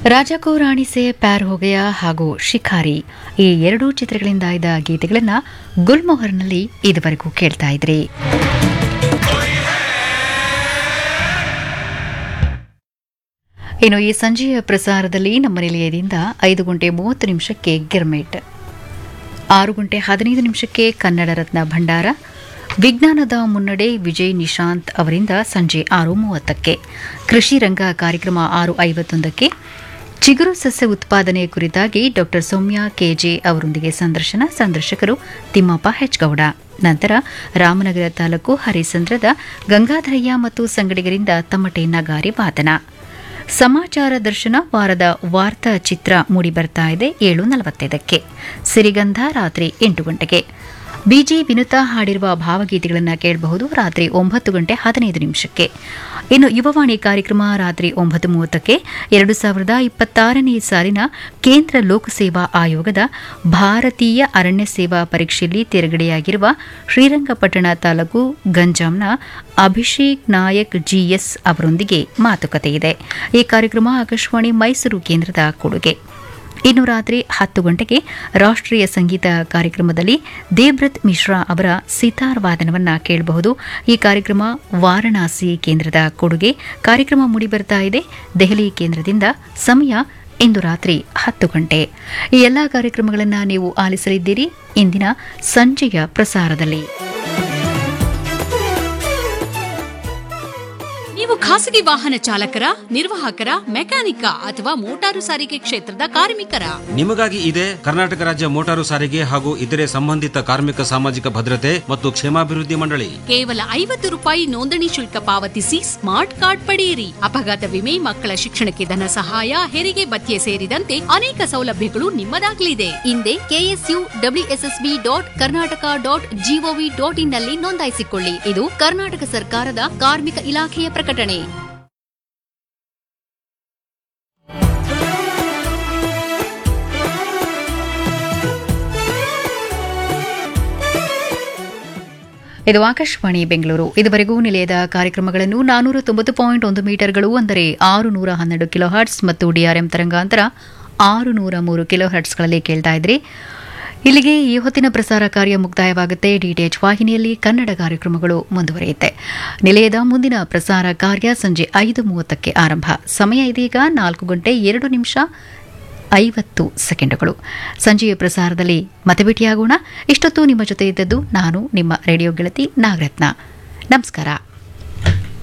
ರಾಜಾ ಕೋ ರಾಣಿ ಸೆ ಪ್ಯಾರ್ ಹೋಗಯ ಹಾಗೂ ಶಿಖಾರಿ ಈ ಎರಡೂ ಚಿತ್ರಗಳಿಂದ ಆಯ್ದ ಗೀತೆಗಳನ್ನ ಗುಲ್ಮೊಹರ್ನಲ್ಲಿ ಇದುವರೆಗೂ ಕೇಳ್ತಾ ಇದ್ರಿ ಇನ್ನು ಈ ಸಂಜೆಯ ಪ್ರಸಾರದಲ್ಲಿ ನಮ್ಮ ನಿಲಯದಿಂದ ಐದು ಗಂಟೆ ಮೂವತ್ತು ನಿಮಿಷಕ್ಕೆ ಗಿರ್ಮೇಟ್ ಆರು ಗಂಟೆ ಹದಿನೈದು ನಿಮಿಷಕ್ಕೆ ಕನ್ನಡ ರತ್ನ ಭಂಡಾರ ವಿಜ್ಞಾನದ ಮುನ್ನಡೆ ವಿಜಯ್ ನಿಶಾಂತ್ ಅವರಿಂದ ಸಂಜೆ ಆರು ಮೂವತ್ತಕ್ಕೆ ಕೃಷಿ ರಂಗ ಕಾರ್ಯಕ್ರಮ ಆರು ಐವತ್ತೊಂದಕ್ಕೆ ಚಿಗುರು ಸಸ್ಯ ಉತ್ಪಾದನೆ ಕುರಿತಾಗಿ ಡಾಕ್ಟರ್ ಸೌಮ್ಯ ಕೆಜೆ ಅವರೊಂದಿಗೆ ಸಂದರ್ಶನ ಸಂದರ್ಶಕರು ತಿಮ್ಮಪ್ಪ ಹೆಚ್ಗೌಡ ನಂತರ ರಾಮನಗರ ತಾಲೂಕು ಹರಿಸಂದ್ರದ ಗಂಗಾಧರಯ್ಯ ಮತ್ತು ಸಂಗಡಿಗರಿಂದ ತಮಟೆ ನಗಾರಿ ವಾದನ ಸಮಾಚಾರ ದರ್ಶನ ವಾರದ ವಾರ್ತಾ ಚಿತ್ರ ಮೂಡಿಬರ್ತಾ ಇದೆ ಏಳು ನಲವತ್ತೈದಕ್ಕೆ ಸಿರಿಗಂಧ ರಾತ್ರಿ ಎಂಟು ಗಂಟೆಗೆ ಬಿಜಿ ವಿನುತಾ ಹಾಡಿರುವ ಭಾವಗೀತೆಗಳನ್ನು ಕೇಳಬಹುದು ರಾತ್ರಿ ಒಂಬತ್ತು ಗಂಟೆ ಹದಿನೈದು ನಿಮಿಷಕ್ಕೆ ಇನ್ನು ಯುವವಾಣಿ ಕಾರ್ಯಕ್ರಮ ರಾತ್ರಿ ಒಂಬತ್ತು ಮೂವತ್ತಕ್ಕೆ ಎರಡು ಸಾವಿರದ ಇಪ್ಪತ್ತಾರನೇ ಸಾಲಿನ ಕೇಂದ್ರ ಲೋಕಸೇವಾ ಆಯೋಗದ ಭಾರತೀಯ ಅರಣ್ಯ ಸೇವಾ ಪರೀಕ್ಷೆಯಲ್ಲಿ ತೇರ್ಗಡೆಯಾಗಿರುವ ಶ್ರೀರಂಗಪಟ್ಟಣ ತಾಲೂಕು ಗಂಜಾಂನ ಅಭಿಷೇಕ್ ನಾಯಕ್ ಜಿಎಸ್ ಅವರೊಂದಿಗೆ ಮಾತುಕತೆ ಇದೆ ಈ ಕಾರ್ಯಕ್ರಮ ಆಕಾಶವಾಣಿ ಮೈಸೂರು ಕೇಂದ್ರದ ಕೊಡುಗೆ ಇನ್ನು ರಾತ್ರಿ ಹತ್ತು ಗಂಟೆಗೆ ರಾಷ್ಟ್ರೀಯ ಸಂಗೀತ ಕಾರ್ಯಕ್ರಮದಲ್ಲಿ ದೇವ್ರತ್ ಮಿಶ್ರಾ ಅವರ ಸಿತಾರ್ ವಾದನವನ್ನ ಕೇಳಬಹುದು ಈ ಕಾರ್ಯಕ್ರಮ ವಾರಣಾಸಿ ಕೇಂದ್ರದ ಕೊಡುಗೆ ಕಾರ್ಯಕ್ರಮ ಮೂಡಿಬರ್ತಾ ಇದೆ ದೆಹಲಿ ಕೇಂದ್ರದಿಂದ ಸಮಯ ಇಂದು ರಾತ್ರಿ ಹತ್ತು ಗಂಟೆ ಈ ಎಲ್ಲಾ ಕಾರ್ಯಕ್ರಮಗಳನ್ನು ನೀವು ಆಲಿಸಲಿದ್ದೀರಿ ಇಂದಿನ ಸಂಜೆಯ ಪ್ರಸಾರದಲ್ಲಿ ನೀವು ಖಾಸಗಿ ವಾಹನ ಚಾಲಕರ ನಿರ್ವಾಹಕರ ಮೆಕ್ಯಾನಿಕ ಅಥವಾ ಮೋಟಾರು ಸಾರಿಗೆ ಕ್ಷೇತ್ರದ ಕಾರ್ಮಿಕರ ನಿಮಗಾಗಿ ಇದೆ ಕರ್ನಾಟಕ ರಾಜ್ಯ ಮೋಟಾರು ಸಾರಿಗೆ ಹಾಗೂ ಇತರೆ ಸಂಬಂಧಿತ ಕಾರ್ಮಿಕ ಸಾಮಾಜಿಕ ಭದ್ರತೆ ಮತ್ತು ಕ್ಷೇಮಾಭಿವೃದ್ಧಿ ಮಂಡಳಿ ಕೇವಲ ಐವತ್ತು ರೂಪಾಯಿ ನೋಂದಣಿ ಶುಲ್ಕ ಪಾವತಿಸಿ ಸ್ಮಾರ್ಟ್ ಕಾರ್ಡ್ ಪಡೆಯಿರಿ ಅಪಘಾತ ವಿಮೆ ಮಕ್ಕಳ ಶಿಕ್ಷಣಕ್ಕೆ ಧನ ಸಹಾಯ ಹೆರಿಗೆ ಭತ್ಯೆ ಸೇರಿದಂತೆ ಅನೇಕ ಸೌಲಭ್ಯಗಳು ನಿಮ್ಮದಾಗಲಿದೆ ಹಿಂದೆ KSU WSSB dot Karnataka dot GOV dot in ನಲ್ಲಿ ನೋಂದಾಯಿಸಿಕೊಳ್ಳಿ ಇದು ಕರ್ನಾಟಕ ಸರ್ಕಾರದ ಕಾರ್ಮಿಕ ಇಲಾಖೆಯ ಪ್ರಕಟಣೆ ಇದು ಆಕಾಶವಾಣಿ ಬೆಂಗಳೂರು ಇದುವರೆಗೂ ನಿಲಯದ ಕಾರ್ಯಕ್ರಮಗಳನ್ನು ನಾನೂರ ತೊಂಬತ್ತು ಪಾಯಿಂಟ್ ಒಂದು ಮೀಟರ್ಗಳು ಅಂದರೆ ಆರು ನೂರ ಹನ್ನೆರಡು ಕಿಲೋ ಹರ್ಟ್ಸ್ ಮತ್ತು ಡಿಆರ್ಎಂ ತರಂಗಾಂತರ ಆರು ನೂರ ಮೂರು ಕಿಲೋ ಹರ್ಟ್ಸ್ಗಳಲ್ಲಿ ಕೇಳ್ತಾ ಇದ್ರಿ ಇಲ್ಲಿಗೆ ಈ ಹೊತ್ತಿನ ಪ್ರಸಾರ ಕಾರ್ಯ ಮುಕ್ತಾಯವಾಗುತ್ತೆ ಡಿಟಿಎಚ್ ವಾಹಿನಿಯಲ್ಲಿ ಕನ್ನಡ ಕಾರ್ಯಕ್ರಮಗಳು ಮುಂದುವರಿಯುತ್ತೆ ನಿಲಯದ ಮುಂದಿನ ಪ್ರಸಾರ ಕಾರ್ಯ ಸಂಜೆ ಐದು ಮೂವತ್ತಕ್ಕೆ ಆರಂಭ ಸಮಯ ಇದೀಗ ನಾಲ್ಕು ಗಂಟೆ ಎರಡು ನಿಮಿಷ ಐವತ್ತು ಸೆಕೆಂಡುಗಳು ಸಂಜೆಯ ಪ್ರಸಾರದಲ್ಲಿ ಮತ್ತೆ ಭೇಟಿಯಾಗೋಣ ಇಷ್ಟೊತ್ತು ನಿಮ್ಮ ಜೊತೆ ಇದ್ದದ್ದು ನಾನು ನಿಮ್ಮ ರೇಡಿಯೋ ಗೆಳತಿ ನಾಗರತ್ನ ನಮಸ್ಕಾರ